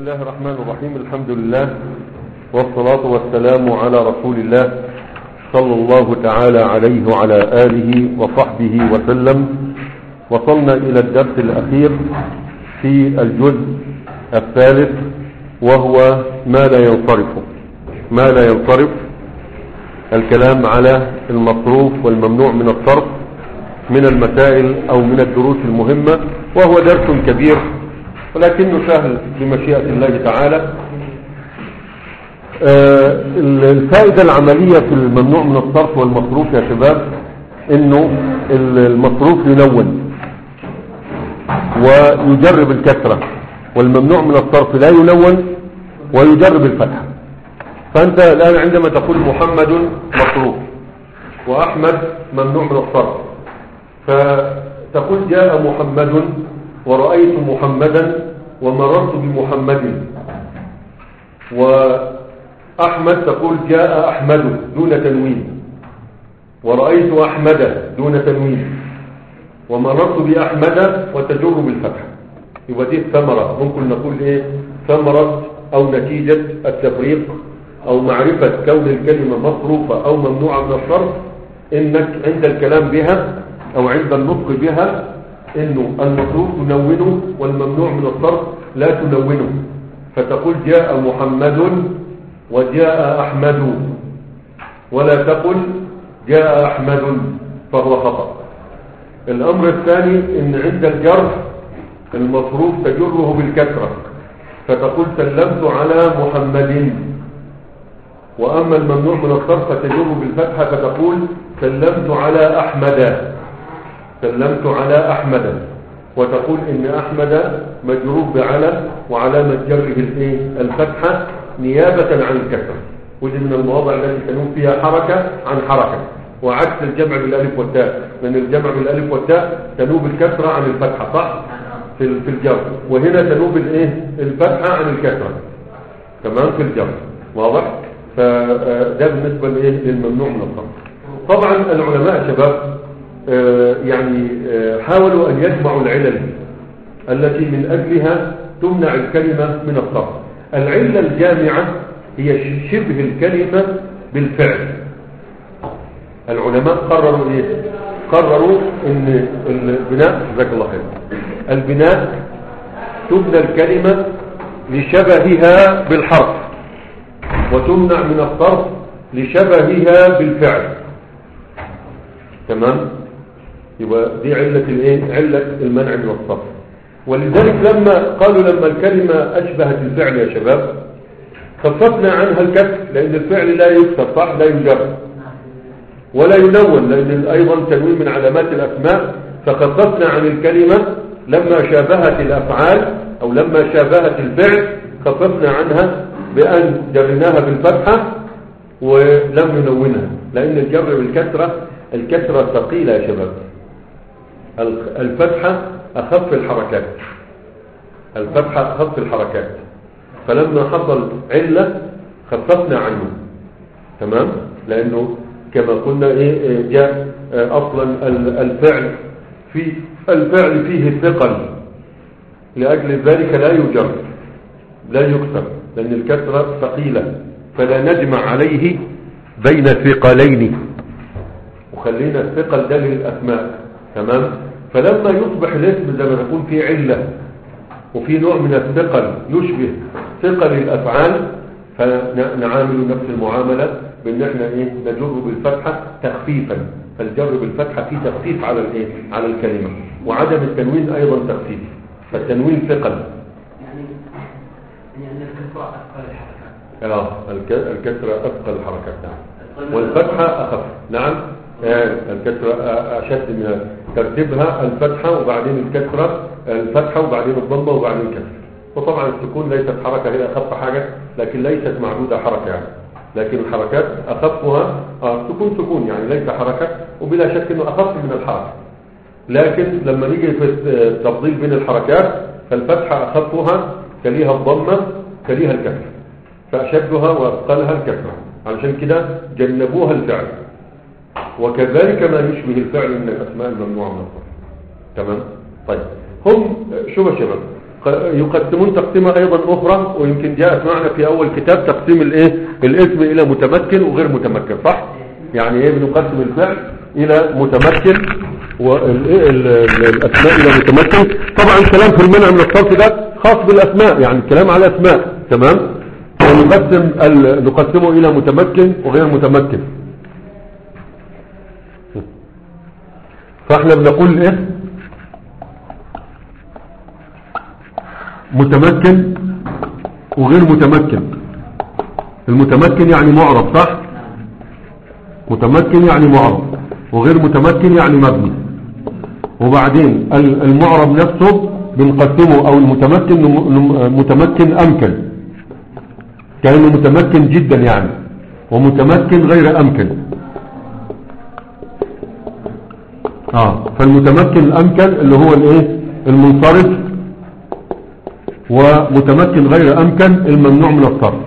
الله الرحمن الرحيم الحمد لله والصلاة والسلام على رسول الله صلى الله تعالى عليه وعلى آله وصحبه وسلم وصلنا إلى الدرس الأخير في الجزء الثالث وهو ما لا ينصرف ما لا ينصرف الكلام على المصروف والممنوع من الصرف من المسائل أو من الدروس المهمة وهو درس كبير ولكنه سهل بمشيئة الله تعالى آه الفائدة العملية في الممنوع من الصرف والمصروف يا شباب انه المصروف يلون ويجرب الكسرة والممنوع من الصرف لا يلون ويجرب الفتحة فانت الان عندما تقول محمد مصروف واحمد ممنوع من الصرف فتقول جاء محمد ورأيت محمدا ومررت بمحمد وأحمد تقول جاء أحمد دون تنوين ورأيت أحمد دون تنوين ومررت بأحمد وتجر بالفتح يبقى دي الثمرة ممكن نقول ايه ثمرة او نتيجة التفريق او معرفة كون الكلمة مصروفة او ممنوعة من الصرف انك عند الكلام بها او عند النطق بها انه المصروف تنونه والممنوع من الصرف لا تنونه فتقول جاء محمد وجاء احمد ولا تقل جاء احمد فهو خطأ الامر الثاني ان عند الجر المصروف تجره بالكسرة فتقول سلمت على محمد واما الممنوع من الصرف فتجره بالفتحة فتقول سلمت على احمد سلمت على أحمد وتقول إن أحمد مجرور بعلى وعلامة جره الايه الفتحة نيابة عن الكسر ودي من المواضع التي تنوب فيها حركة عن حركة وعكس الجمع بالالف والتاء من الجمع بالالف والتاء تنوب الكسرة عن الفتحة صح في في الجر وهنا تنوب الايه الفتحة عن الكسرة تمام في الجر واضح فده بالنسبة لايه للممنوع من الصرف طبعا العلماء شباب يعني حاولوا أن يجمعوا العلل التي من أجلها تمنع الكلمة من الصرف العلة الجامعة هي شبه الكلمة بالفعل العلماء قرروا إيه؟ قرروا أن البناء جزاك الله خير البناء تبنى الكلمة لشبهها بالحرف وتمنع من الصرف لشبهها بالفعل تمام يبقى دي علة الايه علة المنع من الصرف ولذلك لما قالوا لما الكلمة أشبهت الفعل يا شباب خففنا عنها الكسر لأن الفعل لا يكسر صح لا يجر ولا يلون لأن أيضا تنوين من علامات الأسماء فخففنا عن الكلمة لما شابهت الأفعال أو لما شابهت الفعل خففنا عنها بأن جرناها بالفتحة ولم نلونها لأن الجر بالكسرة الكسرة ثقيلة يا شباب الفتحة أخف الحركات الفتحة أخف الحركات فلما حصل علة خففنا عنه تمام لأنه كما قلنا إيه جاء أصلا الفعل في الفعل فيه الثقل لأجل ذلك لا يجر لا يكسر لأن الكسرة ثقيلة فلا نجمع عليه بين ثقلين وخلينا الثقل ده للأسماء تمام فلما يصبح الاسم زي ما نقول فيه علة وفي نوع من الثقل يشبه ثقل الأفعال فنعامل نفس المعاملة بان احنا ايه نجر بالفتحة تخفيفا فالجر بالفتحة فيه تخفيف على الايه على الكلمة وعدم التنوين ايضا تخفيف فالتنوين ثقل يعني يعني الكسرة أثقل الحركات اه الكسرة اثقل الحركات نعم والفتحة اخف نعم الكسرة أشد من ترتيبها الفتحة وبعدين الكسرة الفتحة وبعدين الضمة وبعدين الكسرة وطبعا السكون ليست حركة هي أخف حاجة لكن ليست معدودة حركة يعني لكن الحركات أخفها آه سكون سكون يعني ليس حركة وبلا شك أنه أخف من الحركة لكن لما نيجي في التفضيل بين الحركات فالفتحة أخفها تليها الضمة تليها الكسرة فأشدها وأثقلها الكسرة علشان كده جنبوها الفعل وكذلك ما يشبه الفعل من الأسماء الممنوعة من الصرف تمام طيب هم شو يا شباب يقسمون تقسيمة ايضا اخرى ويمكن جاءت معنا في اول كتاب تقسيم الايه الاسم الى متمكن وغير متمكن صح يعني ايه بنقسم الفعل الى متمكن والاسماء الى متمكن طبعا الكلام في المنع من الصرف ده خاص بالاسماء يعني الكلام على اسماء تمام ونقسم ال- نقسمه الى متمكن وغير متمكن فاحنا بنقول ايه متمكن وغير متمكن المتمكن يعني معرب صح متمكن يعني معرب وغير متمكن يعني مبني وبعدين ال- المعرب نفسه بنقسمه او المتمكن نم- نم- متمكن امكن كانه متمكن جدا يعني ومتمكن غير امكن اه فالمتمكن الامكن اللي هو الايه المنصرف ومتمكن غير امكن الممنوع من الصرف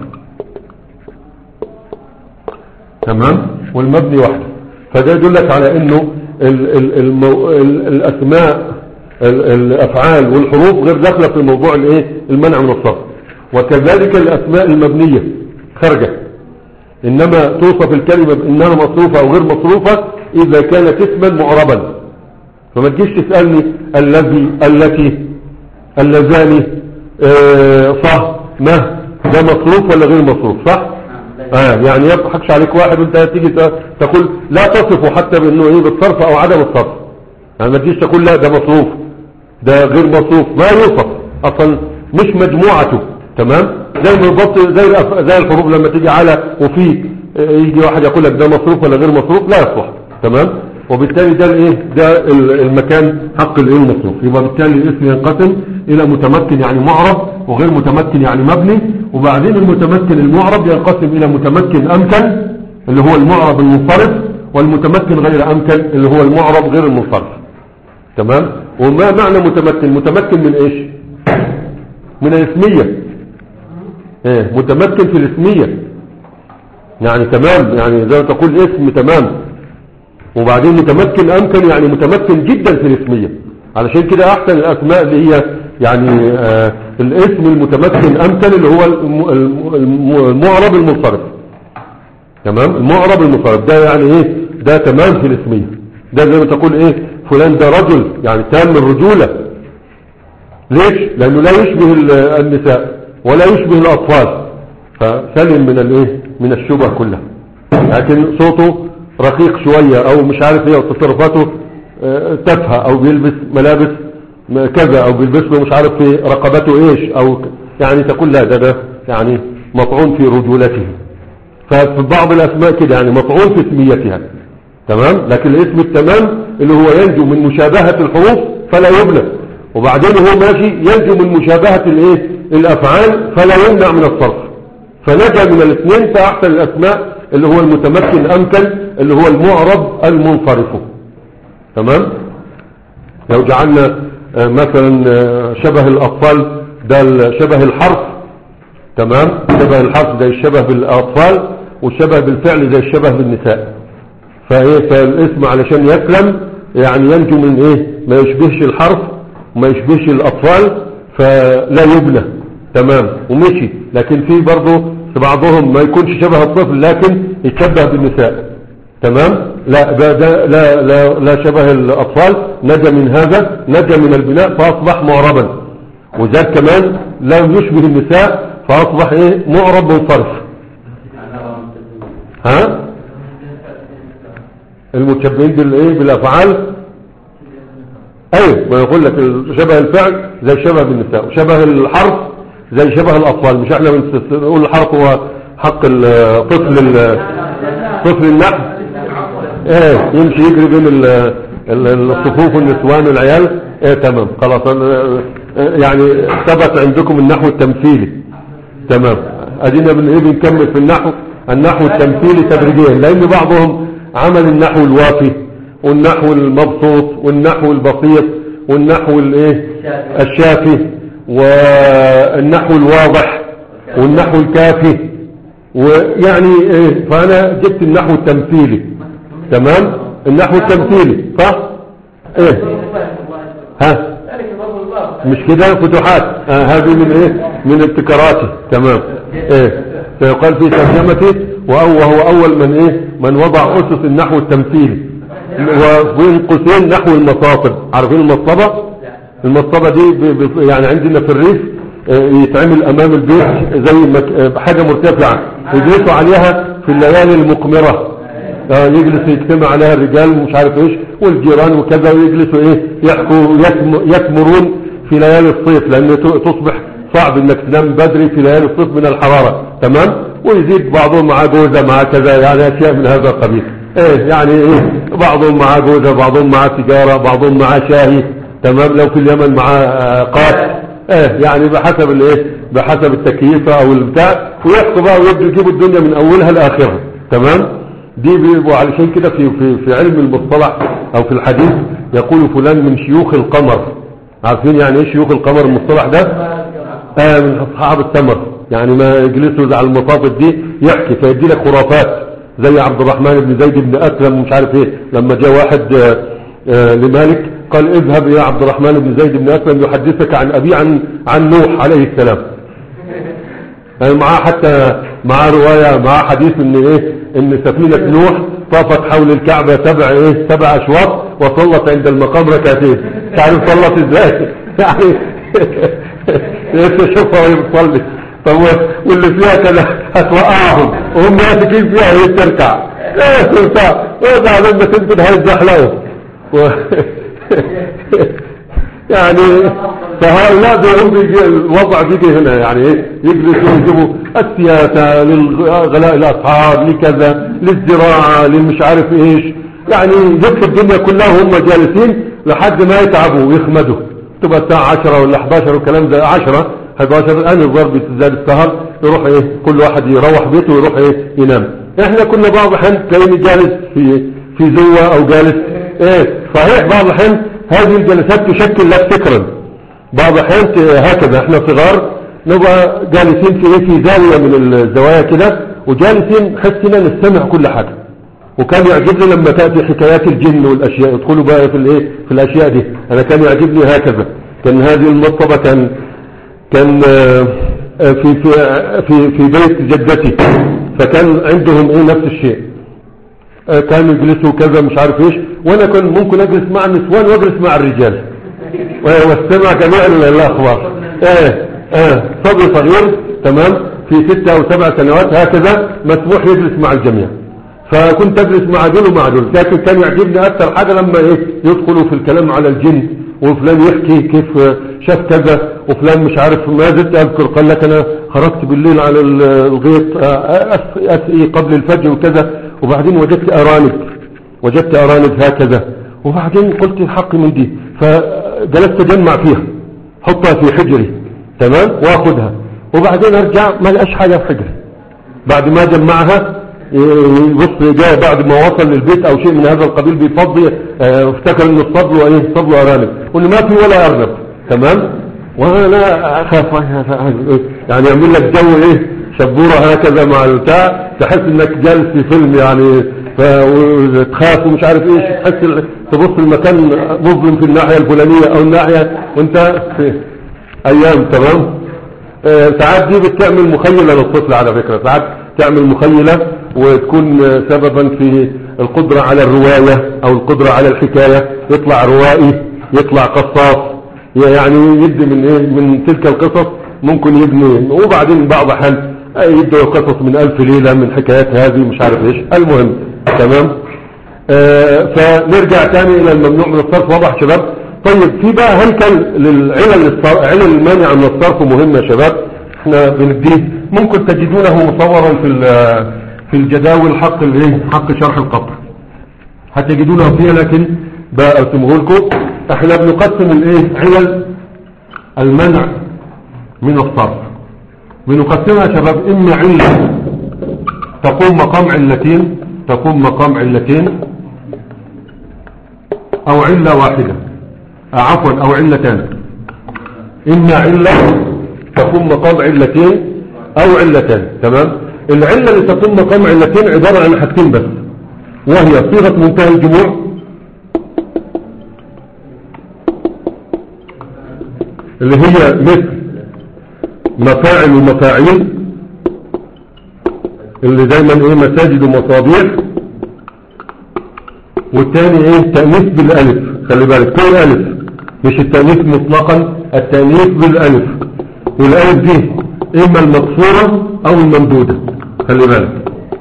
تمام والمبني وحده فده يدلك على انه ال ال المو ال الاسماء ال الافعال والحروف غير داخله في موضوع الايه المنع من الصرف وكذلك الاسماء المبنيه خارجه انما توصف الكلمه بانها مصروفه او غير مصروفه اذا كانت اسما معربا فما تجيش تسالني الذي التي اللذان آه، صح ما ده مصروف ولا غير مصروف صح آه يعني يضحكش عليك واحد وانت تيجي ت- تقول لا تصفه حتى بانه ايه بالصرف او عدم الصرف يعني ما تجيش تقول لا ده مصروف ده غير مصروف ما يوصف اصلا مش مجموعته تمام زي ما بالظبط زي الأف- زي الحروف لما تيجي على وفي آه، يجي واحد يقول لك ده مصروف ولا غير مصروف لا يصلح تمام وبالتالي ده الايه ده ال- المكان حق الايه المصروف يبقى بالتالي الاسم ينقسم الى متمكن يعني معرب وغير متمكن يعني مبني وبعدين المتمكن المعرب ينقسم الى متمكن امكن اللي هو المعرب المنصرف والمتمكن غير امكن اللي هو المعرب غير المنصرف تمام وما معنى متمكن متمكن من ايش من الاسمية ايه متمكن في الاسمية يعني تمام يعني زي ما تقول اسم تمام وبعدين متمكن امكن يعني متمكن جدا في الاسمية علشان كده احسن الاسماء اللي هي يعني آه الاسم المتمكن امكن اللي هو الم- الم- الم- المعرب المنصرف تمام المعرب المنصرف ده يعني ايه ده تمام في الاسمية ده زي ما تقول ايه فلان ده رجل يعني تام الرجولة ليش لانه لا يشبه ال- النساء ولا يشبه الاطفال فسلم من الايه من الشبه كلها لكن صوته رقيق شوية او مش عارف ايه وتصرفاته آه، تافهه او بيلبس ملابس م- كذا او بيلبس له مش عارف في رقبته ايش او ك- يعني تقول لا ده ده يعني مطعون في رجولته ففي بعض الاسماء كده يعني مطعون في اسميتها تمام لكن الاسم التمام اللي هو ينجو من مشابهة الحروف فلا يبنى وبعدين هو ماشي ينجو من مشابهة الايه الافعال فلا يمنع من الصرف فنجا من الاثنين فاحسن الاسماء اللي هو المتمكن امكن اللي هو المعرب المنصرف تمام لو جعلنا آه، مثلا آه، شبه الاطفال ده ال- شبه الحرف تمام شبه الحرف زي الشبه بالاطفال والشبه بالفعل زي الشبه بالنساء فايه فالاسم علشان يسلم يعني ينجو من ايه ما يشبهش الحرف وما يشبهش الاطفال فلا يبنى تمام ومشي لكن في برضه في بعضهم ما يكونش شبه الطفل لكن يتشبه بالنساء تمام لا ده, ده لا, لا, لا شبه الاطفال نجا من هذا نجا من البناء فاصبح معربا وذاك كمان لا يشبه النساء فاصبح ايه معرب منصرف ها المتشبهين بالايه بالافعال ايوه ما يقول لك شبه الفعل زي شبه بالنساء وشبه الحرف زي شبه الاطفال مش احنا بنس- بنقول الحرف هو حق الطفل ال- طفل النحو ايه يمشي يجري بين ال- ال- الصفوف والنسوان والعيال ايه تمام خلاص أنا- يعني ثبت عندكم النحو التمثيلي تمام ادينا بن ايه بنكمل في النحو النحو التمثيلي تدريجيا لان بعضهم عمل النحو الوافي والنحو المبسوط والنحو البسيط والنحو الايه الشافي والنحو الواضح والنحو الكافي ويعني ايه فانا جبت النحو التمثيلي تمام النحو التمثيلي صح ايه ها ذلك فضل الله مش كده فتوحات آه هذه من ايه من ابتكاراته تمام ايه فيقال في ترجمته وهو وهو اول من ايه من وضع اسس النحو التمثيلي وبين قوسين نحو المصاطب عارفين المصطبة المصطبة دي ب- ب- يعني عندنا في الريف آه، يتعمل امام البيت زي مك- آه، حاجة مرتفعة يجلسوا عليها في الليالي المقمرة آه، يجلس يجتمع عليها الرجال مش عارف ايش والجيران وكذا ويجلسوا ايه يحكوا يتم- يتمرون في ليالي الصيف لان ت- تصبح صعب انك تنام بدري في ليالي الصيف من الحرارة تمام ويزيد بعضهم معاه جوزة معاه كذا يعني اشياء من هذا القبيل ايه يعني ايه بعضهم معاه جوزة بعضهم معاه تجارة بعضهم معاه شاهي تمام لو في اليمن معاه آه، قات ايه يعني بحسب الايه بحسب التكييف او البتاع ويحكوا بقى ويبدوا يجيبوا الدنيا من اولها لاخرها تمام دي بيبقوا علشان كده في في في علم المصطلح او في الحديث يقول فلان من شيوخ القمر عارفين يعني ايه شيوخ القمر المصطلح ده آه من اصحاب التمر يعني ما يجلسوا على المصافد دي يحكي فيدي لك خرافات زي عبد الرحمن بن زيد بن اسلم ومش عارف ايه لما جاء واحد آه آه لمالك قال اذهب يا عبد الرحمن بن زيد بن اسلم يحدثك عن ابي عن عن نوح عليه السلام يعني معاه حتى معاه رواية معاه حديث ان ايه ان سفينة نوح طافت حول الكعبة سبع ايه سبع اشواط وصلت عند المقام ركعتين تعرف صلت ازاي يعني انت شوفها وهي بتصلي طب و- واللي فيها كده هتوقعهم وهم ماسكين فيها وهي بتركع ايه بتاع وضع لما تنتبه هيتزحلقوا و- يعني فهؤلاء دول بيجي الوضع بيجي هنا يعني ايه يجلسوا يجيبوا السياسة لغلاء الاسعار لكذا للزراعة للمش عارف ايش يعني يكفي الدنيا كلها وهم جالسين لحد ما يتعبوا ويخمدوا تبقى الساعة 10 ولا 11 والكلام ده 10 11 الان الضرب بتزداد السهر يروح ايه كل واحد يروح بيته ويروح ايه ينام احنا كنا بعض الحين تلاقيني جالس في في زوة او جالس ايه صحيح بعض الحين هذه الجلسات تشكل لك فكرا بعض الحين ت- هكذا احنا صغار نبقى جالسين في ايه في زاوية من الزوايا كده وجالسين حسنا نستمع كل حاجة وكان يعجبني لما تأتي حكايات الجن والأشياء يدخلوا بقى في الايه في الأشياء دي أنا كان يعجبني هكذا كان هذه المصطبة كان كان آه، آه، في في في في بيت جدتي فكان عندهم ايه نفس الشيء آه، كانوا يجلسوا كذا مش عارف ايش وانا كنت ممكن اجلس مع النسوان واجلس مع الرجال واستمع جميع ال- الاخبار ايه ايه صبي صغير تمام في ستة او سبع سنوات هكذا مسموح يجلس مع الجميع فكنت اجلس مع دول ومع دول لكن كان يعجبني اكثر حاجة لما ايه يدخلوا في الكلام على الجن وفلان يحكي كيف شاف كذا وفلان مش عارف ما زلت اذكر قال لك انا خرجت بالليل على ال- الغيط آه، أس- اسقي قبل الفجر وكذا وبعدين وجدت ارانب وجدت ارانب هكذا وبعدين قلت الحق من دي فجلست اجمع فيها حطها في حجري تمام واخدها وبعدين ارجع ما لقاش حاجه في حجري بعد ما جمعها يبص جاء بعد ما وصل للبيت او شيء من هذا القبيل بيفضي اه، افتكر ان الصبل وايه الصبل ارانب وان ما في ولا ارنب تمام وانا اخاف يعني يعمل لك جو ايه شبوره هكذا مع البتاع تحس انك جالس في فيلم يعني فتخاف ومش عارف ايش تحس ال- تبص المكان مظلم في الناحيه الفلانيه او الناحيه وانت في ايام تمام آه، ساعات دي بتعمل مخيلة للطفل على فكرة ساعات تعمل مخيلة وتكون آه، سببا في القدرة على الرواية او القدرة على الحكاية يطلع روائي يطلع قصاص يعني يدي من ايه من تلك القصص ممكن يبني وبعدين بعض حال يبدأ قصص من الف ليلة من حكايات هذه مش عارف ايش المهم تمام آه، فنرجع تاني الى الممنوع من الصرف واضح شباب طيب في بقى هيكل للعلل الصر- علل المانع من الصرف مهم يا شباب احنا بنديه ممكن تجدونه مصورا في ال- في الجداول حق الايه حق شرح القطر هتجدونه فيها لكن بقسمه لكم احنا بنقسم الايه علل المنع من الصرف بنقسمها يا شباب اما عله تقوم مقام علتين تقوم مقام علتين او علة واحدة آه، عفوا او علتان اما علة تقوم مقام علتين او علتان تمام العلة اللي تقوم مقام علتين عبارة عن حاجتين بس وهي صيغة منتهى الجموع اللي هي مثل مفاعل ومفاعيل اللي دايما ايه مساجد ومصابيح والتاني ايه تأنيث بالالف خلي بالك كل الف مش التأنيث مطلقا التأنيث بالالف والالف دي اما المقصورة او الممدودة خلي بالك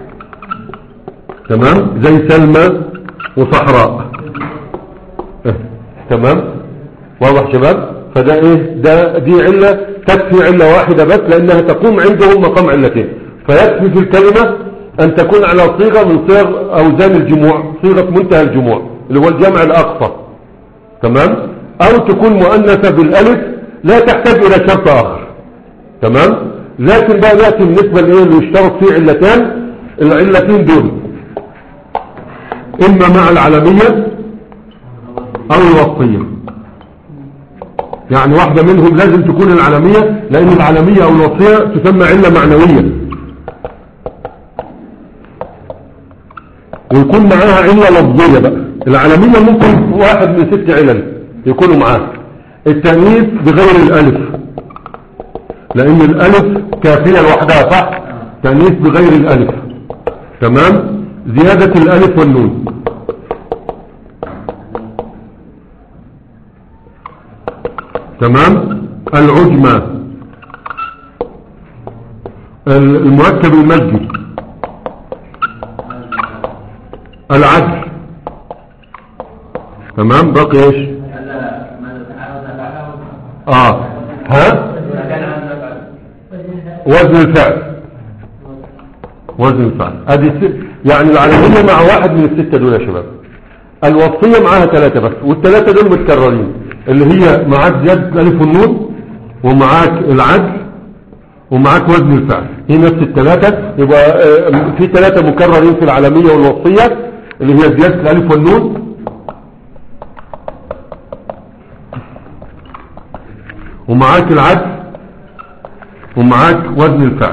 تمام زي سلمى وصحراء اه. تمام واضح شباب فده ايه ده دي علة تكفي علة واحدة بس لانها تقوم عندهم مقام علتين فيكفي في الكلمة ان تكون على صيغة من صيغ اوزان الجموع صيغة منتهى الجموع اللي هو الجمع الاقصى تمام او تكون مؤنثة بالالف لا تحتاج الى شرط اخر تمام لكن بقى ناتي بالنسبة لايه اللي يشترط فيه علتان العلتين دول اما مع العالمية او الوصية يعني واحدة منهم لازم تكون العالمية لان العالمية او الوصية تسمى علة معنوية ويكون معاها علة لفظية بقى العالمية ممكن واحد من ست علل يكونوا معاها التأنيث بغير الالف لان الالف كافية لوحدها صح تأنيث بغير الالف تمام زيادة الالف والنون تمام العجمة المركب المجدي العدل تمام بقي ايش اه ها وزن الفعل وزن الفعل ادي الست يعني العالمية مع واحد من الستة دول يا شباب الوصية معاها ثلاثة بس والثلاثة دول متكررين اللي هي معاك زيادة الالف والنون ومعاك العدل ومعاك وزن الفعل هي نفس الثلاثة يبقى آه، في ثلاثة مكررين في العالمية والوصية اللي هي زيادة الالف والنون ومعاك العدل ومعاك وزن الفعل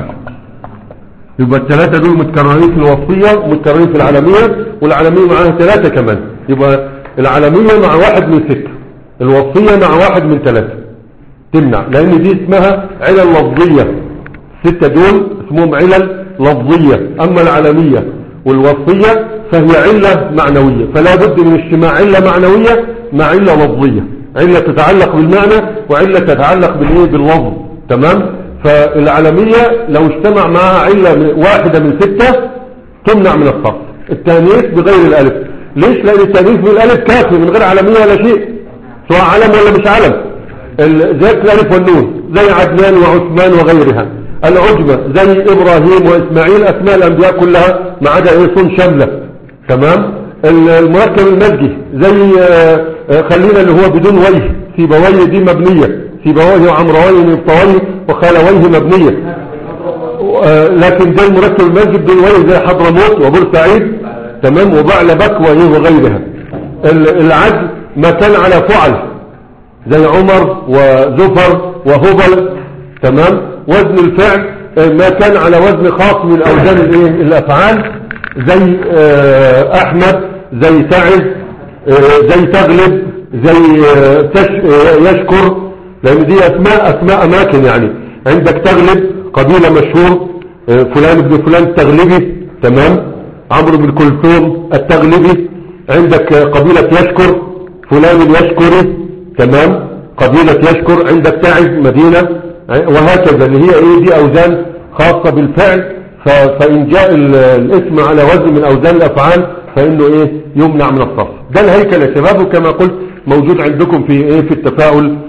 يبقى الثلاثة دول متكررين في الوصية ومتكررين في العالمية والعالمية معاها ثلاثة كمان يبقى العالمية مع واحد من ستة الوصية مع واحد من ثلاثة تمنع لان دي اسمها علل لفظية ستة دول اسمهم علل لفظية اما العالمية والوصية فهي علة معنوية فلا بد من اجتماع علة معنوية مع علة لفظية علة تتعلق بالمعنى وعلة تتعلق بالايه باللفظ تمام فالعالمية لو اجتمع معها علة واحدة من ستة تمنع من الصرف التانيث بغير الالف ليش لان التانيث بالالف كافي من غير عالمية ولا شيء سواء علم ولا مش علم ال- زي الالف والنون زي عدنان وعثمان وغيرها العجمة زي ابراهيم واسماعيل اسماء الانبياء كلها ما عدا ايه صن شاملة تمام ال- المركب المزجي زي آه، آه، خلينا اللي هو بدون وجه سيبويه دي مبنية سيبويه وعمرويه ومبطويه وخالويه مبنية آه، لكن ده المركب المسجد بدون وجه زي حضرموت وبورسعيد تمام وبعلبك وإيه وغيرها ال- العدل ما كان على فعل زي عمر وزفر وهبل تمام وزن الفعل آه، ما كان على وزن خاص من اوزان الايه الافعال زي آه، احمد زي سعد آه، زي تغلب زي آه، تش آه، يشكر لان دي اسماء اسماء اماكن يعني عندك تغلب قبيلة مشهور آه، فلان ابن فلان التغلبي تمام عمرو بن كلثوم التغلبي عندك آه، قبيلة يشكر فلان يشكري تمام قبيلة يشكر عندك تعز مدينة وهكذا اللي هي ايه دي اوزان خاصة بالفعل ف- فان جاء ال- الاسم على وزن من اوزان الافعال فانه ايه يمنع من الصرف ده الهيكل يا شباب وكما قلت موجود عندكم في ايه في التفاؤل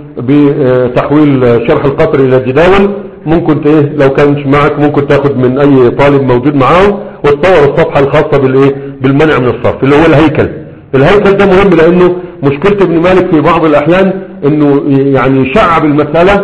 بتحويل شرح القطر الى جداول ممكن ت- ايه لو كانش معك ممكن تاخد من اي طالب موجود معاهم وتصور الصفحة الخاصة بالايه بالمنع من الصرف اللي هو الهيكل الهيكل ده مهم لانه مشكلة ابن مالك في بعض الاحيان انه يعني يشعب المسألة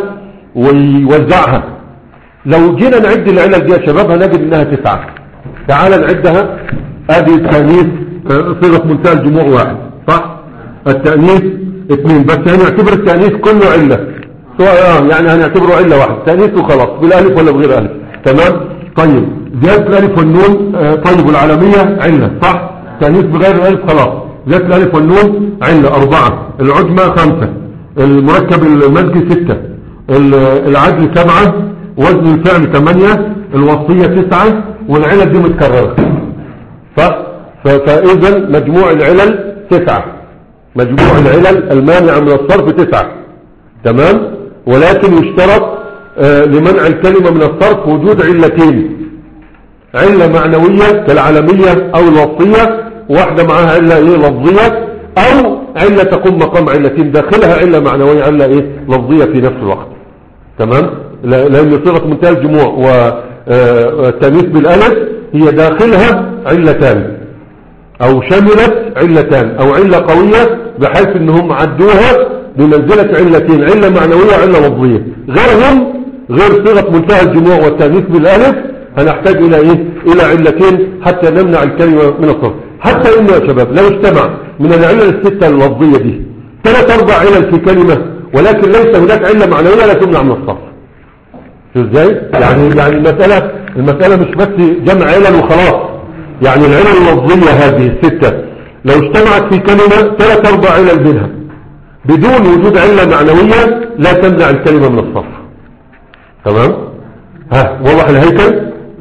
ويوزعها لو جينا نعد العلل دي يا شباب هنجد انها تسعة تعال نعدها ادي التأنيث آه، صيغة منتهى الجموع واحد صح التأنيث اثنين بس هنعتبر التأنيث كله علة سواء اه يعني هنعتبره علة واحد تأنيث وخلاص بالالف ولا بغير الف تمام طيب زيادة الالف والنون آه، طيب العالمية علة صح تأنيث بغير الالف خلاص زيادة الالف والنون علة اربعة العجمة خمسة المركب المزجي ستة ال- العدل سبعة وزن الفعل ثمانية الوصية تسعة والعلل دي متكررة ف... ف... فإذا مجموع العلل تسعة مجموع العلل المانعة من الصرف تسعة تمام ولكن يشترط آه، لمنع الكلمة من الصرف وجود علتين علة معنوية كالعالمية أو الوصية واحدة معها علة إيه لفظية أو علة تقوم مقام علتين داخلها علة معنوية علة إيه لفظية في نفس الوقت تمام لا- لأن صيغة منتهى الجموع والتانيث بالألف هي داخلها علتان او شملت علتان او علة قوية بحيث انهم عدوها بمنزلة علتين علة معنوية وعلة لفظية غيرهم غير صيغة منتهى الجموع والتانيث بالالف هنحتاج الى ايه الى علتين حتى نمنع الكلمة من الصرف حتى ان يا شباب لو اجتمع من العلل الستة اللفظية دي ثلاث اربع علل في كلمة ولكن ليس هناك علة معنوية لا تمنع من الصرف شو ازاي يعني يعني المسألة المسألة مش بس جمع علل وخلاص يعني العلل اللفظية هذه الستة لو اجتمعت في كلمة ثلاث اربع علل منها بدون وجود علة معنوية لا تمنع الكلمة من الصرف تمام ها واضح الهيكل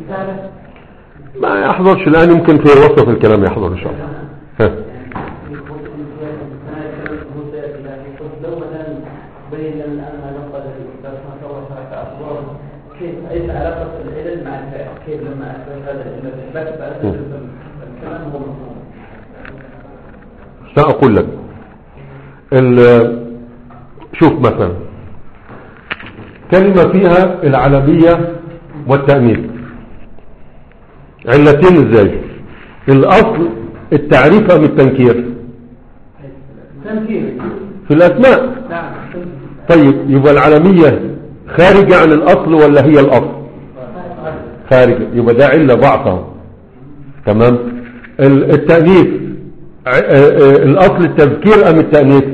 ما يحضرش الآن يمكن في وسط الكلام يحضر إن شاء الله ها لو مثلا بين الان ما نقل الاستاذ ما شاء الله شرح اخبار كيف ايش علاقه العلل مع الفعل كيف لما اثبت هذا العلم اثبت على اساس الكلام هو مفهوم سأقول لك ال- شوف مثلا كلمة فيها العلمية والتأمين علتين ازاي الأصل التعريف أم التنكير تنكير في الأسماء نعم طيب يبقى العلمية خارجة عن الأصل ولا هي الأصل خارجة يبقى ده علة ضعفه تمام ال- التأنيث ع- آه، آه، الأصل التذكير أم التأنيث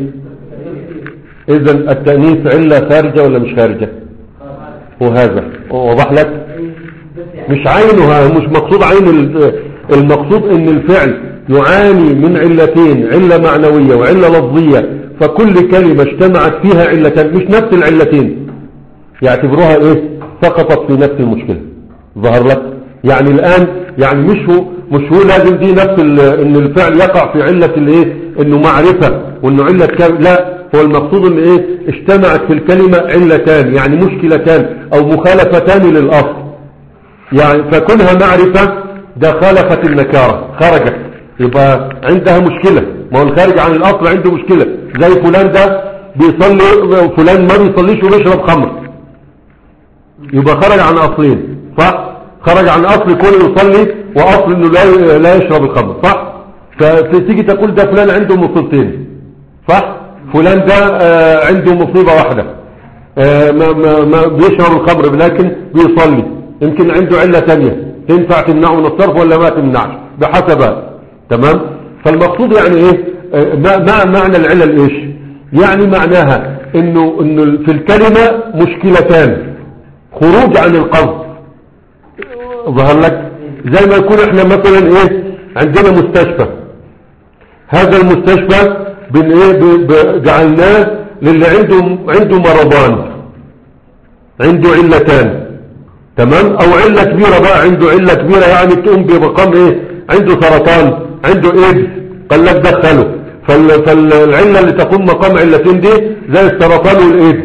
إذا التأنيث علة خارجة ولا مش خارجة هو هذا وضح لك مش عينها مش مقصود عين ال- المقصود ان الفعل يعاني من علتين علة معنوية وعلة لفظية فكل كلمة اجتمعت فيها علتان مش نفس العلتين يعتبروها ايه سقطت في نفس المشكلة ظهر لك يعني الان يعني مش هو مش هو لازم دي نفس ال- ان الفعل يقع في علة الايه انه معرفة وانه علة كام لا هو المقصود ان ايه اجتمعت في الكلمة علتان يعني مشكلتان او مخالفتان للاصل يعني فكونها معرفة ده خالفت النكارة خرجت يبقى عندها مشكلة ما هو الخارج عن الأصل عنده مشكلة زي فلان ده بيصلي فلان ما بيصليش وبيشرب خمر يبقى خرج عن أصلين صح خرج عن أصل كونه يصلي وأصل إنه لا لا يشرب الخمر صح فتيجي تقول ده فلان عنده مصيبتين صح فلان ده آه، عنده مصيبة واحدة آه، ما ما ما بيشرب الخمر لكن بيصلي يمكن عنده علة تانية تنفع تمنعه من الصرف ولا ما تمنعش بحسب تمام فالمقصود يعني ايه آه، ما ما معنى العلل ايش يعني معناها انه انه في الكلمة مشكلتان خروج عن القصد ظهر لك زي ما يكون احنا مثلا ايه عندنا مستشفى هذا المستشفى بن ايه ب- ب- جعلناه للي عنده عنده مرضان عنده علتان تمام او علة كبيرة بقى عنده علة كبيرة يعني تقوم بمقام ايه عنده سرطان عنده ايدز قال لك دخله فال- فالعلة اللي تقوم مقام علتين دي زي السرطان والايدز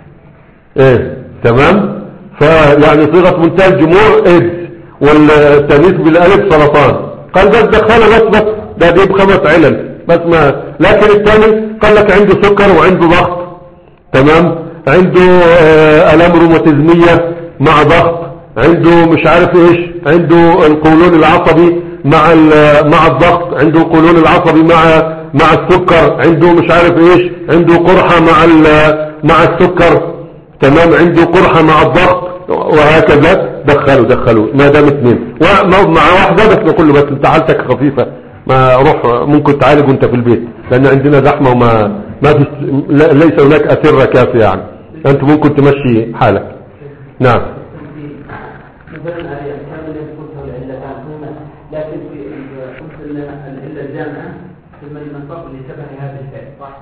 ايه تمام فيعني صيغة منتهى الجموع ايدز والتانيث بالالف سرطان قال بس دخله بس بس ده دي بخمس علل بس ما لكن الثاني قال لك عنده سكر وعنده ضغط تمام عنده آه، الام روماتيزمية مع ضغط عنده مش عارف ايش عنده القولون العصبي مع ال- مع الضغط عنده القولون العصبي مع مع السكر عنده مش عارف ايش عنده قرحة مع ال- مع السكر تمام عنده قرحة مع الضغط وهكذا دخلوا دخلوا ما دام اثنين ونقعد مع واحدة بس نقول له بس انت حالتك خفيفة ما روح ممكن تعالج وانت في البيت لان عندنا زحمة وما ما في لا- ليس هناك أسرة كافية يعني انت ممكن تمشي حالك نعم مثلا على الكلام اللي قلته العلتان هنا لكن في قلت ان العله الجامعه في المنطق اللي شبه هذا الفعل صح؟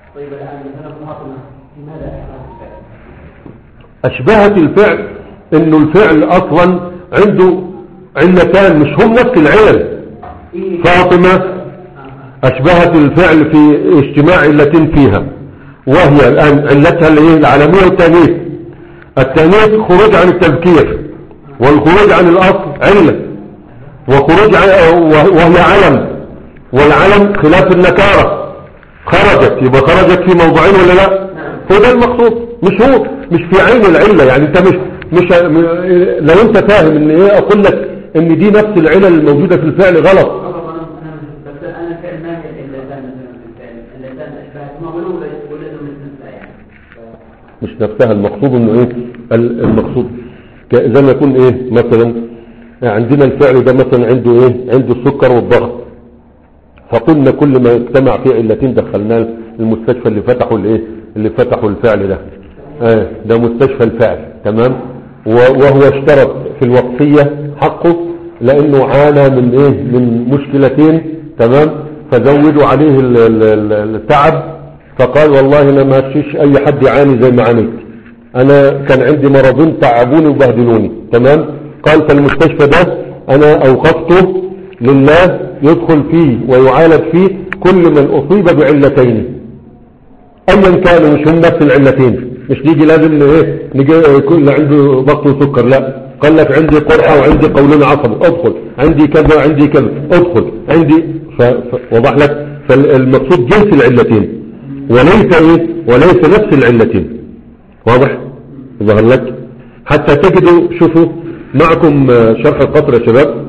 طيب الآن مثلا فاطمة لماذا أحمد الفعل؟ أشبهت الفعل إنه الفعل أصلا عنده علتان مش هم نفس العلل إيه؟ فاطمة آه. أشبهت الفعل في اجتماع علتين فيها وهي الآن علتها اللي هي العالمية والتانيث التانيث خروج عن التذكير والخروج عن الأصل علة وخروج عن وهي علم والعلم خلاف النكارة خرجت يبقى خرجت في موضعين ولا لا هو ده المقصود مش هو مش في عين العلة يعني انت مش مش لو انت فاهم ان ايه اقول لك ان دي نفس العلة الموجودة في الفعل غلط طبعا أنا أنا بس أنا الفعل ما هي العلتان مثلا في الفعل العلتان أشبهتهما ولو ولا لهم مثل يعني مش نفسها المقصود انه ايه ال- المقصود ك- زي ما يكون ايه مثلا عندنا الفعل ده مثلا عنده ايه عنده السكر والضغط فقلنا كل ما اجتمع فيه علتين دخلناه المستشفى اللي فتحوا الايه اللي فتحوا الفعل ده آه ده مستشفى الفعل تمام و- وهو اشترط في الوقفية حقه لانه عانى من ايه من مشكلتين تمام فزودوا عليه ال- ال- ال- التعب فقال والله انا ما فيش اي حد يعاني زي ما عانيت انا كان عندي مرضين تعبوني وبهدلوني تمام قال فالمستشفى ده انا اوقفته لله يدخل فيه ويعالج فيه كل من اصيب بعلتين ايا كانوا مش هم نفس العلتين مش نيجي لازم ن- ايه نيجي كل عنده ضغط وسكر لا قال لك عندي قرحه وعندي قولون عصبي ادخل عندي كذا وعندي كذا ادخل عندي ف... ف... وضح لك فالمقصود جنس العلتين وليس ايه وليس نفس العلتين واضح ظهر لك حتى تجدوا شوفوا معكم آه، شرح القطر يا شباب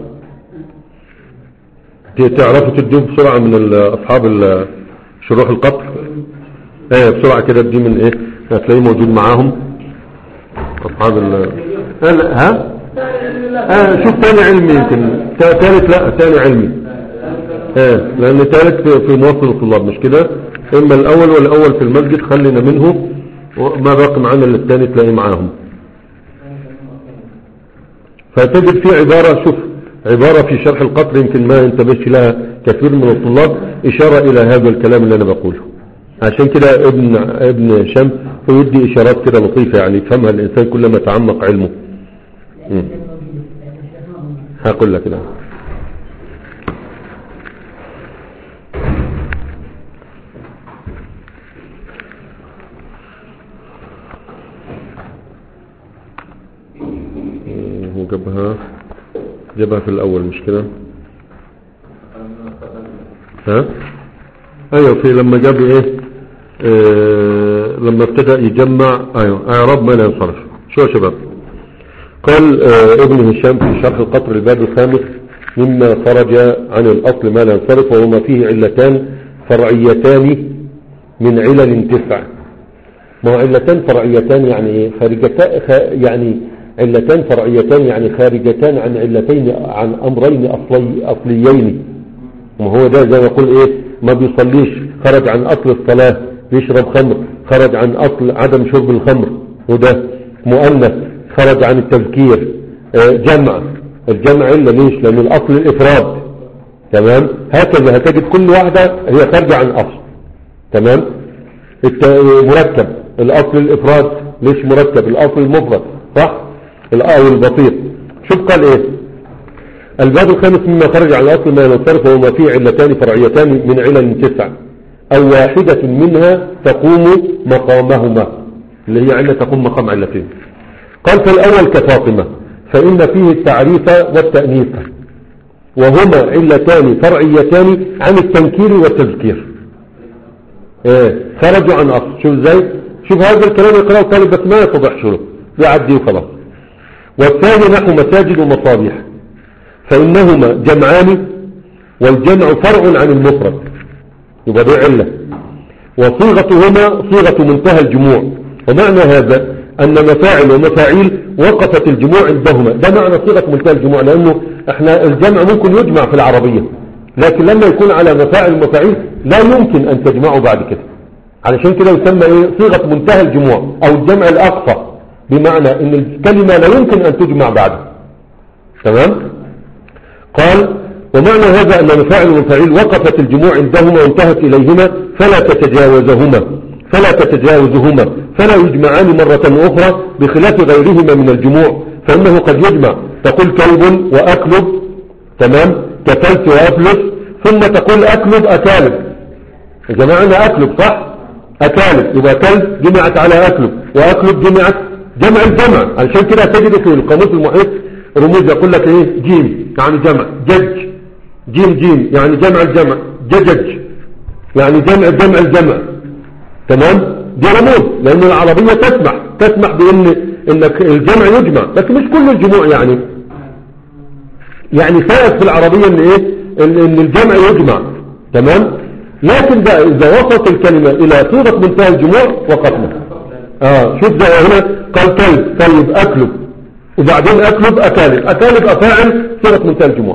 ت- تعرفوا تدوا بسرعة من ال- أصحاب ال- شروح القطر ايه بسرعة كده دي من ايه هتلاقيه موجود معاهم أصحاب ال ها لا، ها آه شوف تاني علمي يمكن تا- تالت لا تاني علمي ايه لأن تالت في, في موصل الطلاب مش كده إما الأول والأول في المسجد خلينا منه وما باقي معانا اللي الثاني تلاقيه معاهم فتجد في عبارة شوف عبارة في شرح القطر يمكن ما انتبهش لها كثير من الطلاب إشارة إلى هذا الكلام اللي أنا بقوله عشان كده ابن ابن شمس يدي إشارات كده لطيفة يعني يفهمها الإنسان كلما تعمق علمه مم. هقول لك كده مم، هو جابها جابها في الأول مش كده ها ايوه في لما جاب ايه آه لما ابتدأ يجمع ايوه اعراب ما لا ينصرف شو يا شباب قال آه ابن هشام في شرح القطر الباب الخامس مما خرج عن الاصل ما لا ينصرف وهما فيه علتان فرعيتان من علل تسع ما هو علتان فرعيتان يعني ايه خارجتان خ- يعني علتان فرعيتان يعني خارجتان عن علتين عن امرين اصلي اصليين ما هو ده زي ما يقول ايه ما بيصليش خرج عن اصل الصلاة بيشرب خمر خرج عن اصل عدم شرب الخمر وده مؤنث خرج عن التذكير آه، جمع الجمع الا ليش لان الاصل الافراد تمام هكذا هتجد كل واحدة هي خارجة عن اصل تمام الت- مركب الاصل الافراد ليش مركب الاصل المفرد صح الاو البسيط شوف قال ايه الباب الخامس مما خرج على الأصل ما ينصرف وما فيه علتان فرعيتان من علل تسع أو واحدة منها تقوم مقامهما اللي هي علة تقوم مقام علتين قال فالأول كفاطمة فإن فيه التعريف والتأنيث وهما علتان فرعيتان عن التنكير والتذكير ايه خرجوا عن أصل شوف ازاي شوف هذا الكلام يقرأه طالب بس ما يتضح شنو يعدي وخلاص والثاني نحو مساجد ومصابيح فإنهما جمعان والجمع فرع عن المفرد يبقى دي علة وصيغتهما صيغة منتهى الجموع ومعنى هذا أن مفاعل ومفاعيل وقفت الجموع عندهما ده معنى صيغة منتهى الجموع لأنه احنا الجمع ممكن يجمع في العربية لكن لما يكون على مفاعل ومفاعيل لا يمكن أن تجمعه بعد كده علشان كده يسمى ايه صيغة منتهى الجموع أو الجمع الأقصى بمعنى أن الكلمة لا يمكن أن تجمع بعده تمام قال ومعنى هذا أن مفاعل ومفاعيل وقفت الجموع عندهما وانتهت إليهما فلا تتجاوزهما فلا تتجاوزهما فلا يجمعان مرة أخرى بخلاف غيرهما من الجموع فإنه قد يجمع تقول كلب وأكلب تمام كتلت وأفلس ثم تقول أكلب أكالب جمعنا أكلب صح أكالب يبقى كلب جمعت على أكلب وأكلب جمعت جمع الجمع علشان كده تجد في القاموس المحيط رموز يقول لك ايه جيم يعني جمع جج جيم جيم يعني جمع الجمع ججج يعني جمع جمع الجمع تمام دي رموز لان العربية تسمح تسمح بان انك الجمع يجمع لكن مش كل الجموع يعني يعني سائد في العربية ان ايه ان, إن الجمع يجمع تمام لكن بقى اذا وصلت الكلمة الى صورة منتهى الجموع وقفنا اه شوف ده هنا قال كلب طيب اكلب وبعدين اكلب اكالب اكالب افاعل صورة منتهى الجموع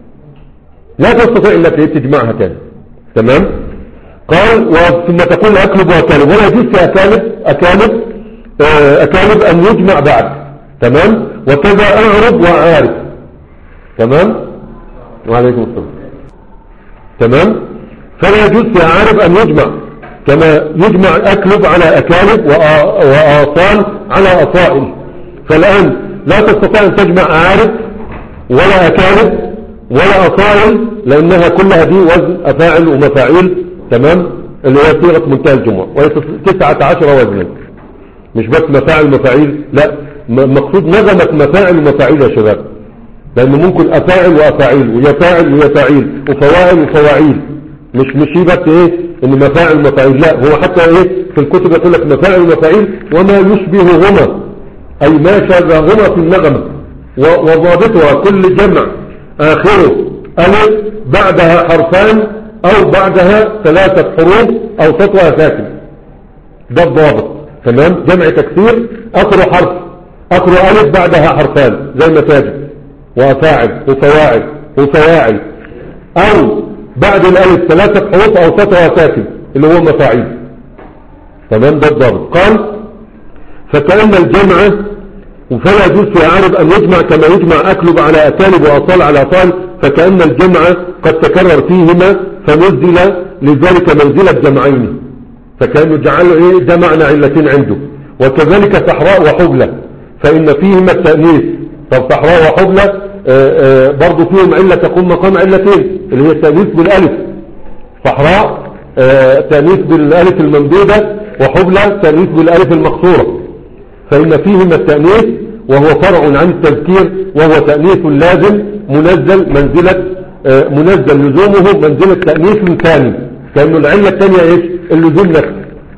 لا تستطيع انك إيه تجمعها تاني تمام قال ثم تقول اكلب واكالب ولا يجوز في اكالب اكالب آه، اكالب ان يجمع بعد تمام وكذا اعرب واعارف تمام وعليكم السلام تمام فلا يجوز في اعارب ان يجمع كما يجمع اكلب على اكالب وآ- واصال على اصائل فالان لا تستطيع ان تجمع اعارب ولا اكالب ولا اصائل لانها كلها دي وزن افاعل ومفاعيل تمام اللي هي صيغه منتهى الجموع وهي تس- 19 وزنا مش بس مفاعل ومفاعيل لا م- مقصود نظمت مفاعل ومفاعيل يا شباب لأنه ممكن أفاعل وأفاعيل ويفاعل ويفاعيل وفواعل وفواعيل مش مش هي بس إيه إن مفاعل ومفاعيل لا هو حتى إيه في الكتب يقول لك مفاعل ومفاعيل وما يشبههما أي ما شابههما في النغمة و- وضابطها كل جمع آخره ألف بعدها حرفان أو بعدها ثلاثة حروف أو سطوة ساكن ده الضابط تمام جمع تكسير اخره حرف اخره الف بعدها حرفان زي مساجد وافاعل وفواعل وفواعل او بعد الالف ثلاثة حروف او سطوة ساكن اللي هو مفاعيل تمام ده الضابط قال فكأن الجمع فلا يجوز في عارض أن يجمع كما يجمع أكلب على أكالب وأصال على أصال فكأن الجمع قد تكرر فيهما فنزل لذلك منزلة جمعين فكانوا جعلوا ايه ده معنى علتين عنده وكذلك صحراء وحبلة فإن فيهما التأنيث طب صحراء وحبلة آه، آه، برضو فيهم علة تقوم مقام علتين اللي هي التأنيث بالألف صحراء آه، تأنيث بالألف الممدودة وحبلة تأنيث بالألف المقصورة فإن فيهما التأنيث وهو فرع عن التذكير وهو تأنيث لازم منزل منزلة آه، منزل لزومه منزلة تأنيث ثاني كأنه العلة الثانية ايش اللزوم نفسه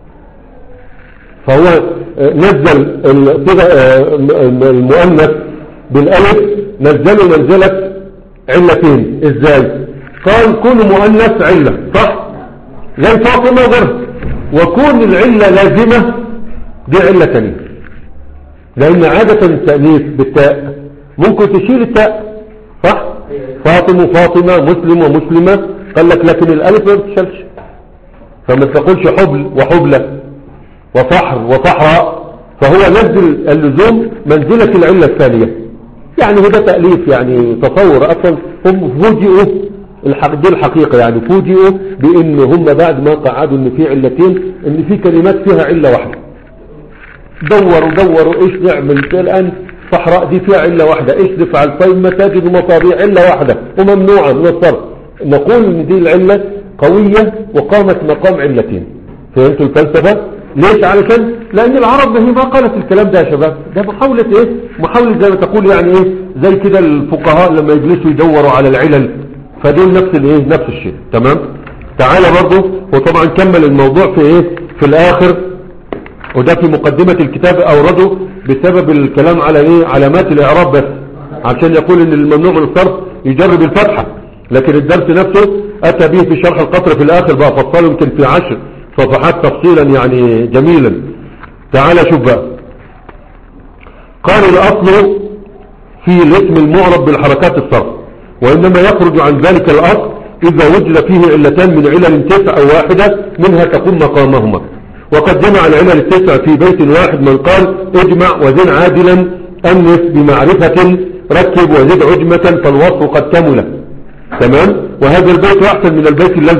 فهو آه، نزل الصيغة آه، المؤنث بالالف نزله منزلة علتين ازاي قال كون مؤنث علة صح زي فاطمة وغيرها وكون العلة لازمة دي علة تانية لان عادة التأنيث بالتاء ممكن تشيل التاء صح فاطم وفاطمة مسلم ومسلمة قال لك لكن الالف ما بتشالش فما تقولش حبل وحبلة وصحر وصحراء فهو نزل اللزوم منزلة العلة الثانية يعني هو ده تأليف يعني تصور أصلا هم فوجئوا الحق دي الحقيقة يعني فوجئوا بأن هم بعد ما قعدوا أن في علتين أن في كلمات فيها علة واحدة دوروا دوروا ايش نعمل الآن صحراء دي فيها علة واحدة ايش نفعل طيب مساجد ومصابيح علة واحدة وممنوعة من الصرف نقول ان دي العلة قوية وقامت مقام علتين فهمتوا الفلسفة ليش علشان لان العرب ما هي ما قالت الكلام ده يا شباب ده محاولة ايه محاولة زي ما تقول يعني ايه زي كده الفقهاء لما يجلسوا يدوروا على العلل فدول نفس الايه نفس الشيء تمام تعالى برضه وطبعا كمل الموضوع في ايه في الاخر وده في مقدمة الكتاب اورده بسبب الكلام على ايه علامات الاعراب بس عشان يقول ان الممنوع من الصرف يجرب الفتحة لكن الدرس نفسه اتى به في شرح القطر في الاخر بقى فصله يمكن في عشر صفحات تفصيلا يعني جميلا تعال شوف بقى قال الاصل في الاسم المعرب بالحركات الصرف وانما يخرج عن ذلك الاصل اذا وجد فيه علتان من علل تسع او واحدة منها تقوم مقامهما وقد جمع العلل التسع في بيت واحد من قال اجمع وزن عادلا انف بمعرفة ركب وزد عجمة فالوصف قد كمل تمام وهذا البيت احسن من البيت الذي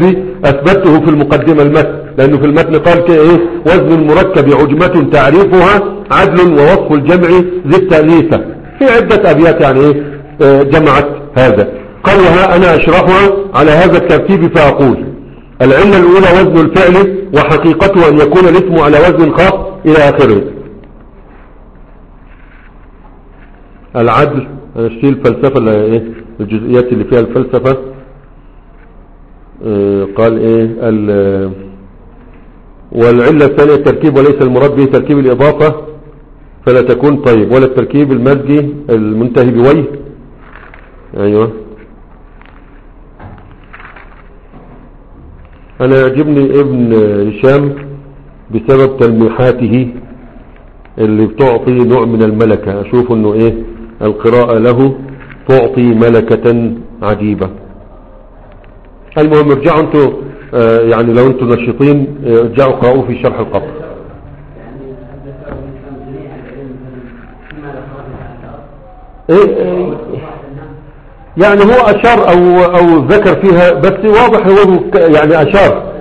اثبته في المقدمة المتن لانه في المتن قال كده ايه وزن المركب عجمة تعريفها عدل ووصف الجمع ذي التأنيثة في عدة ابيات يعني ايه آه، جمعت هذا قال وها انا اشرحها على هذا الترتيب فاقول العلة الاولى وزن الفعل وحقيقته ان يكون الاسم على وزن خاص الى اخره العدل هنشيل الفلسفة اللي هي ايه الجزئيات اللي فيها الفلسفة آه، قال ايه ال- والعلة الثانية التركيب وليس المراد به تركيب الإضافة فلا تكون طيب ولا التركيب المزجي المنتهي بويه أيوة أنا يعجبني ابن هشام بسبب تلميحاته اللي بتعطي نوع من الملكة أشوف أنه إيه القراءة له تعطي ملكة عجيبة المهم ارجعوا انتوا آه، يعني لو انتوا نشيطين آه، ارجعوا قرأوا في شرح القبر يعني حدث الإنسان جميع العلم فيما لا خرج عن الأرض إيه إيه يعني هو أشار أو, أو ذكر فيها بس واضح هو ك- يعني أشار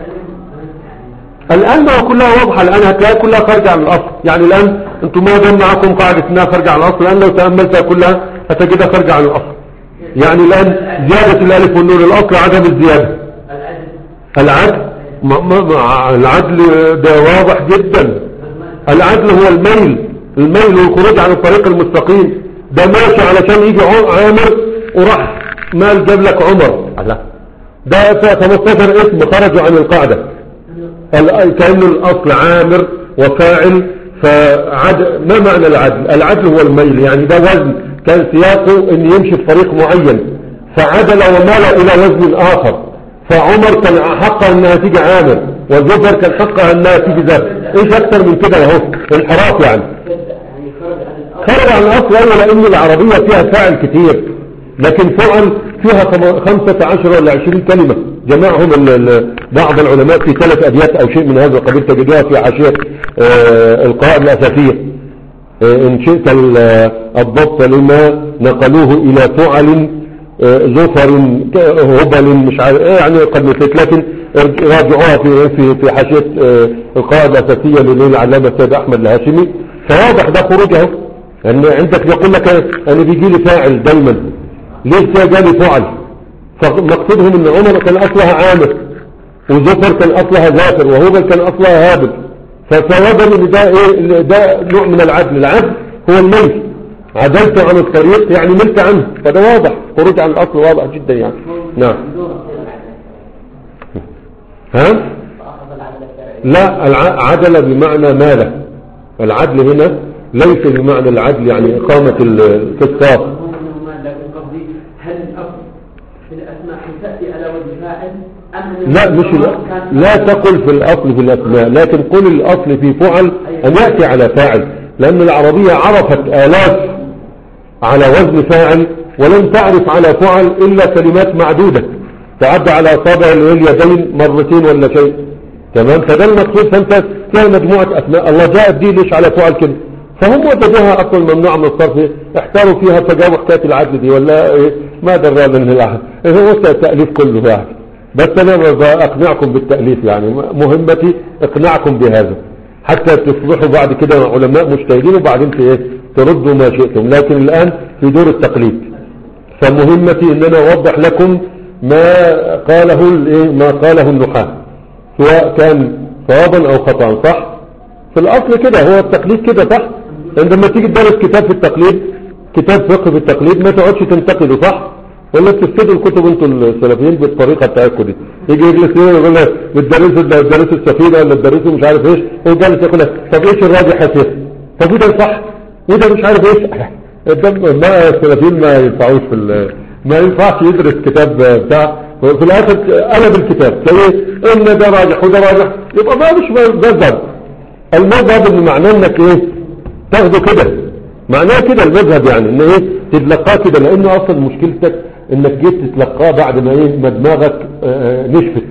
الآن ما هو كلها واضحة الآن هتلاقي كلها خارجة عن الأصل يعني الآن أنتم ما دام معكم قاعدة أنها خارجة عن الأصل الآن لو تأملتها كلها هتجدها خارجة عن الأصل يعني الآن زيادة الألف والنون الأصل عدم الزيادة العدل العدل ما ما ما العدل ده واضح جدا العدل هو الميل الميل والخروج عن الطريق المستقيم ده ماشي علشان يجي عم- عامر وراح مال جاب لك عمر لا ده ف- 15 اسم خرجوا عن القاعدة ال- كأنه الأصل عامر وفاعل فعد ما معنى العدل العدل هو الميل يعني ده وزن كان سياقه ان يمشي في طريق معين فعدل ومال الى وزن اخر فعمر كان حقها انها تيجي عامر وزفر كان حقها انها تيجي ذات ايش اكتر من كده اهو انحراف يعني يعني خرج عن الأرض خرج عن الاصل ايوه لان العربية فيها فاعل كتير لكن فعل فيها خم- خمسة عشر ولا عشرين كلمة جمعهم ال- ال- بعض العلماء في ثلاث ابيات او شيء من هذا القبيل تجدوها في حاشية آه، القواعد الاساسية آه، ان شئت ال- الضبط لما نقلوه الى فعل آه، زفر ك- هبل مش عارف إيه يعني قد نسيت لكن ارج- راجعوها في في في حاشية آه، القواعد الاساسية للعلامة السيد احمد الهاشمي فواضح ده خروج اهو ان عندك يقول لك انا بيجي لي فاعل دايما ليش ده جالي فعل فمقصودهم ان عمر كان اصلها عامر وزفر كان اصلها زافر وهبل كان اصلها هابل فوجدوا ان ده ايه ده نوع من العدل العدل هو الملك عدلت عن الطريق يعني ملك عنه فده واضح خروج عن الاصل واضح جدا يعني نعم ها فأخذ العدل الشرعي لا الع- عدل بمعنى ماله العدل هنا ليس بمعنى العدل يعني إقامة ال- في الصاف مفهوم أنه ما لكن قصدي هل الأصل في الأسماء أن تأتي على وجه فاعل أم أن لا مش لا, كان لا تقل في الأصل في الأسماء لكن قل الأصل في فعل أن يأتي على فاعل لأن العربية عرفت آلاف على وزن فاعل ولم تعرف على فعل إلا كلمات معدودة تعدى على أصابع اليدين مرتين ولا شيء تمام فده المقصود فأنت تلاقي مجموعة أسماء الله جاء دي ليش على فعل كده فهم وجدوها أصلا ممنوع من الصرف احتاروا فيها فجابوا حكاية العدل دي ولا إيه ما درى من الأحد إيه هو التأليف كله يعني بس أنا أقنعكم بالتأليف يعني مهمتي اقنعكم بهذا حتى تصبحوا بعد كده علماء مجتهدين وبعدين في ايه تردوا ما شئتم لكن الآن في دور التقليد فمهمتي ان انا اوضح لكم ما قاله الايه ما قاله النحاة سواء كان صوابا او خطأ صح في الاصل كده هو التقليد كده صح عندما تيجي تدرس كتاب في التقليد كتاب فقه في التقليد ما تقعدش تنتقده صح ولا بتفسدوا الكتب انتوا السلفيين بالطريقه بتاعتكم دي يجي يجلس هنا يقول لك بتدرسوا بتدرسوا السفينه ولا بتدرسوا مش عارف ايش هو جالس يقول لك طب ايش الراجح يا شيخ طب وده صح وده مش عارف ايش ده ما السلفيين ما ينفعوش في ال- ما ينفعش يدرس كتاب بتاع في الاخر قلب الكتاب تلاقيه ان ده راجح وده راجح يبقى ما مش مذهب المذهب ان معناه انك ايه تاخده كده معناه كده المذهب يعني ان ايه تتلقاه كده لانه اصلا مشكلتك انك جيت تتلقاه بعد ما ايه ما دماغك آه، آه، نشفت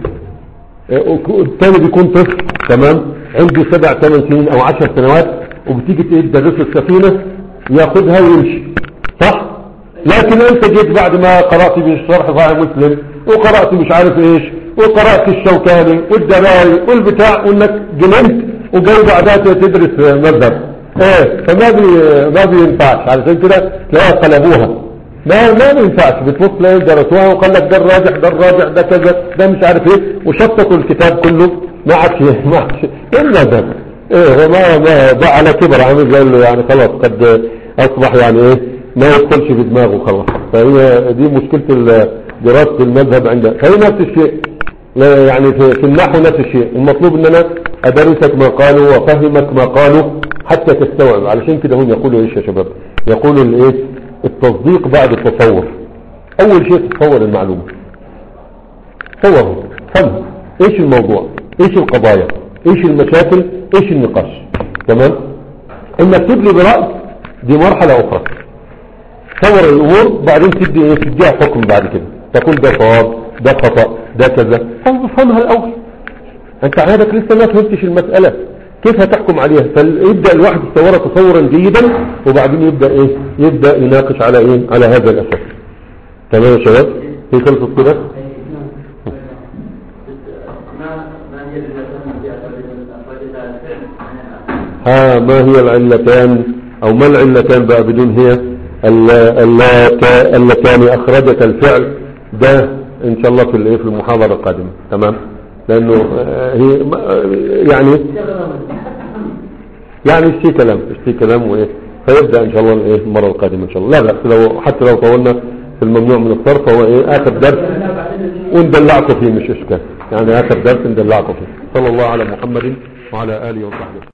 آه، وك- الثاني بيكون طفل تمام عنده سبع ثمان سنين او عشر سنوات وبتيجي ت- تدرسه السفينة ياخدها ويمشي صح لكن انت جيت بعد ما قرأت من شرح صحيح مسلم وقرأت مش عارف ايش وقرأت الشوكاني والدراوي والبتاع وانك جننت وجاي بعدها تدرس مذهب ايه فما بي ما بينفعش علشان كده تلاقيها قلبوها ما ما بينفعش بتبص تلاقي درسوها وقال لك ده الراجح ده الراجح ده كذا ده مش عارف ايه وشططوا الكتاب كله ما عادش ما عادش ايه المذهب ايه هو ما ما ده على كبر عامل زي اللي يعني خلاص قد اصبح يعني ايه ما يدخلش في دماغه خلاص فهي دي مشكلة ال- دراسة المذهب عندنا فهي نفس الشيء لا يعني في, في النحو نفس الشيء المطلوب ان انا ادرسك ما قالوا وافهمك ما قالوا حتى تستوعب علشان كده هم يقولوا ايش يا شباب يقولوا الايه التصديق بعد التصور اول شيء تتصور المعلومة تصوره فهم ايش الموضوع ايش القضايا ايش المشاكل ايش النقاش تمام انك تدلي برأس دي مرحلة اخرى تصور الامور بعدين تدي ايه تديها حكم بعد كده تقول ده صواب ده خطأ ده كذا فافهمها الاول انت عادك لسه ما فهمتش المسألة كيف هتحكم عليها فيبدأ الواحد يتصورها تصورا جيدا وبعدين يبدأ ايه يبدأ يناقش على ايه على هذا الاساس تمام يا شباب في خلصت كده ما ما هي التي في أخرجها الفعل ها ما هي العلتان او ما العلتان بقى بدون هي ال- اللتا- اللتان اخرجت الفعل ده ان شاء الله في الايه في المحاضرة القادمة تمام لانه آه، هي ما- آه، يعني يعني اشتي كلام اشتي كلام وايه فيبدأ ان شاء الله الايه المرة القادمة ان شاء الله لا بأس لو حتى لو طولنا في الممنوع من الصرف هو ايه اخر درس وندلعكم فيه مش اشكال يعني اخر درس ندلعكم فيه صلى الله على محمد وعلى اله وصحبه